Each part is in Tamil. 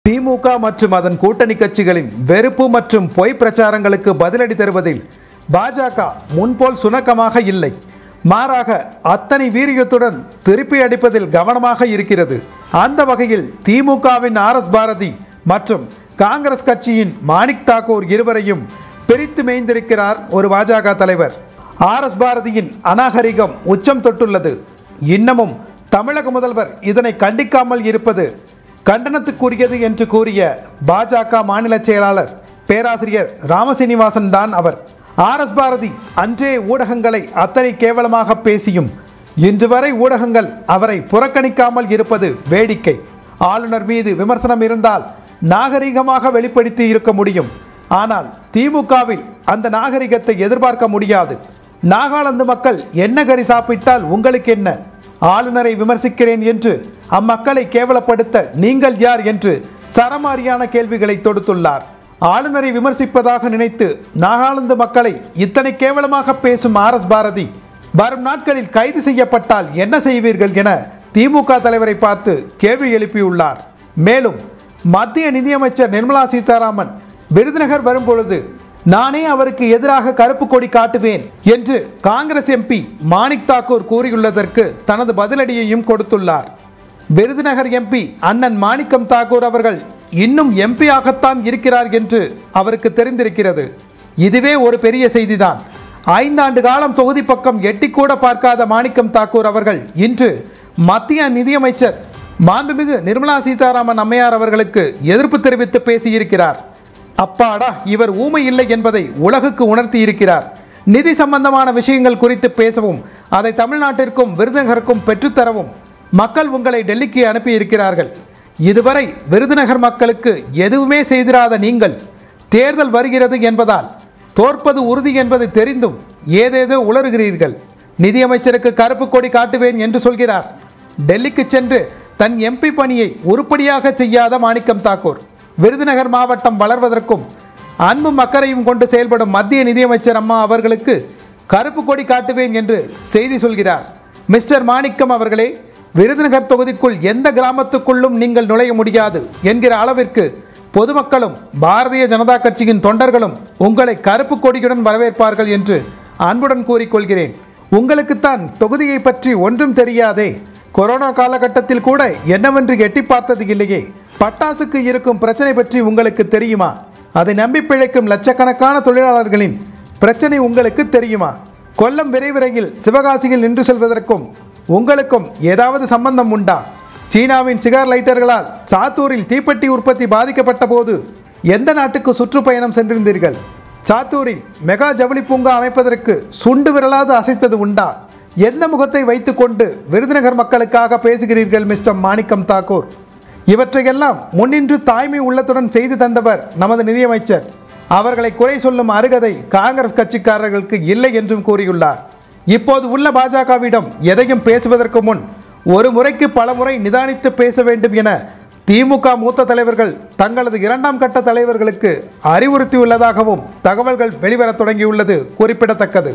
திமுக மற்றும் அதன் கூட்டணி கட்சிகளின் வெறுப்பு மற்றும் பொய் பிரச்சாரங்களுக்கு பதிலடி தருவதில் பாஜக முன்போல் சுணக்கமாக இல்லை மாறாக அத்தனை வீரியத்துடன் திருப்பி அடிப்பதில் கவனமாக இருக்கிறது அந்த வகையில் திமுகவின் ஆர் எஸ் பாரதி மற்றும் காங்கிரஸ் கட்சியின் மாணிக் தாக்கூர் இருவரையும் பிரித்து மேய்ந்திருக்கிறார் ஒரு பாஜக தலைவர் ஆர் எஸ் பாரதியின் அநாகரிகம் உச்சம் தொட்டுள்ளது இன்னமும் தமிழக முதல்வர் இதனை கண்டிக்காமல் இருப்பது கண்டனத்துக்குரியது என்று கூறிய பாஜக மாநில செயலாளர் பேராசிரியர் ராமசீனிவாசன் தான் அவர் ஆர் எஸ் பாரதி அன்றே ஊடகங்களை அத்தனை கேவலமாக பேசியும் இன்று வரை ஊடகங்கள் அவரை புறக்கணிக்காமல் இருப்பது வேடிக்கை ஆளுநர் மீது விமர்சனம் இருந்தால் நாகரிகமாக வெளிப்படுத்தி இருக்க முடியும் ஆனால் திமுகவில் அந்த நாகரிகத்தை எதிர்பார்க்க முடியாது நாகாலாந்து மக்கள் என்ன கறி சாப்பிட்டால் உங்களுக்கு என்ன ஆளுநரை விமர்சிக்கிறேன் என்று அம்மக்களை கேவலப்படுத்த நீங்கள் யார் என்று சரமாரியான கேள்விகளை தொடுத்துள்ளார் ஆளுநரை விமர்சிப்பதாக நினைத்து நாகாலாந்து மக்களை இத்தனை கேவலமாக பேசும் ஆர் எஸ் பாரதி வரும் நாட்களில் கைது செய்யப்பட்டால் என்ன செய்வீர்கள் என திமுக தலைவரை பார்த்து கேள்வி எழுப்பியுள்ளார் மேலும் மத்திய நிதியமைச்சர் நிர்மலா சீதாராமன் விருதுநகர் வரும்பொழுது நானே அவருக்கு எதிராக கருப்பு கொடி காட்டுவேன் என்று காங்கிரஸ் எம்பி மாணிக் தாக்கூர் கூறியுள்ளதற்கு தனது பதிலடியையும் கொடுத்துள்ளார் விருதுநகர் எம்பி அண்ணன் மாணிக்கம் தாக்கூர் அவர்கள் இன்னும் எம்பியாகத்தான் இருக்கிறார் என்று அவருக்கு தெரிந்திருக்கிறது இதுவே ஒரு பெரிய செய்திதான் ஐந்தாண்டு காலம் தொகுதி பக்கம் எட்டி கூட பார்க்காத மாணிக்கம் தாக்கூர் அவர்கள் இன்று மத்திய நிதியமைச்சர் மாண்புமிகு நிர்மலா சீதாராமன் அம்மையார் அவர்களுக்கு எதிர்ப்பு தெரிவித்து பேசியிருக்கிறார் அப்பாடா இவர் ஊமை இல்லை என்பதை உலகுக்கு உணர்த்தி இருக்கிறார் நிதி சம்பந்தமான விஷயங்கள் குறித்து பேசவும் அதை தமிழ்நாட்டிற்கும் விருதுநகருக்கும் பெற்றுத்தரவும் மக்கள் உங்களை டெல்லிக்கு அனுப்பி இருக்கிறார்கள் இதுவரை விருதுநகர் மக்களுக்கு எதுவுமே செய்திராத நீங்கள் தேர்தல் வருகிறது என்பதால் தோற்பது உறுதி என்பது தெரிந்தும் ஏதேதோ உளறுகிறீர்கள் நிதியமைச்சருக்கு கருப்பு கொடி காட்டுவேன் என்று சொல்கிறார் டெல்லிக்கு சென்று தன் எம்பி பணியை உருப்படியாக செய்யாத மாணிக்கம் தாக்கூர் விருதுநகர் மாவட்டம் வளர்வதற்கும் அன்பும் அக்கறையும் கொண்டு செயல்படும் மத்திய நிதியமைச்சர் அம்மா அவர்களுக்கு கருப்பு கொடி காட்டுவேன் என்று செய்தி சொல்கிறார் மிஸ்டர் மாணிக்கம் அவர்களே விருதுநகர் தொகுதிக்குள் எந்த கிராமத்துக்குள்ளும் நீங்கள் நுழைய முடியாது என்கிற அளவிற்கு பொதுமக்களும் பாரதிய ஜனதா கட்சியின் தொண்டர்களும் உங்களை கருப்பு கொடியுடன் வரவேற்பார்கள் என்று அன்புடன் கூறிக்கொள்கிறேன் உங்களுக்குத்தான் தொகுதியை பற்றி ஒன்றும் தெரியாதே கொரோனா காலகட்டத்தில் கூட என்னவென்று எட்டி பார்த்தது இல்லையே பட்டாசுக்கு இருக்கும் பிரச்சனை பற்றி உங்களுக்கு தெரியுமா அதை நம்பி பிழைக்கும் லட்சக்கணக்கான தொழிலாளர்களின் பிரச்சனை உங்களுக்கு தெரியுமா கொல்லம் விரைவிரையில் சிவகாசியில் நின்று செல்வதற்கும் உங்களுக்கும் ஏதாவது சம்பந்தம் உண்டா சீனாவின் சிகார் லைட்டர்களால் சாத்தூரில் தீப்பெட்டி உற்பத்தி பாதிக்கப்பட்ட போது எந்த நாட்டுக்கு சுற்றுப்பயணம் சென்றிருந்தீர்கள் சாத்தூரில் மெகா ஜவுளி பூங்கா அமைப்பதற்கு சுண்டு விரலாது அசைத்தது உண்டா எந்த முகத்தை வைத்துக்கொண்டு விருதுநகர் மக்களுக்காக பேசுகிறீர்கள் மிஸ்டர் மாணிக்கம் தாக்கூர் இவற்றையெல்லாம் முன்னின்று தாய்மை உள்ளத்துடன் செய்து தந்தவர் நமது நிதியமைச்சர் அவர்களை குறை சொல்லும் அருகதை காங்கிரஸ் கட்சிக்காரர்களுக்கு இல்லை என்றும் கூறியுள்ளார் இப்போது உள்ள பாஜகவிடம் எதையும் பேசுவதற்கு முன் ஒரு முறைக்கு பல முறை நிதானித்து பேச வேண்டும் என திமுக மூத்த தலைவர்கள் தங்களது இரண்டாம் கட்ட தலைவர்களுக்கு அறிவுறுத்தியுள்ளதாகவும் தகவல்கள் வெளிவரத் தொடங்கியுள்ளது குறிப்பிடத்தக்கது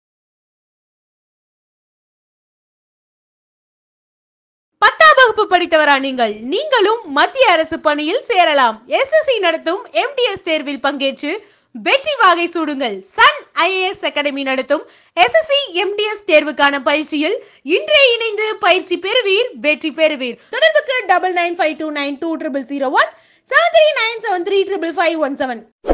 பத்தாம் வகுப்பு படித்தவரா நீங்கள் நீங்களும் மத்திய அரசு பணியில் சேரலாம் எஸ்எஸ்சி நடத்தும் எம்டிஎஸ் தேர்வில் பங்கேற்று வெற்றி வாகை சூடுங்கள் சன் ஐஏஎஸ் அகாடமி நடத்தும் எஸ்எஸ்சி எம்டிஎஸ் தேர்வுக்கான பயிற்சியில் இன்றே இணைந்து பயிற்சி பெறுவீர் வெற்றி பெறுவீர் தொடர்புக்கு double nine five two nine two triple zero one seven three nine seven three triple five one seven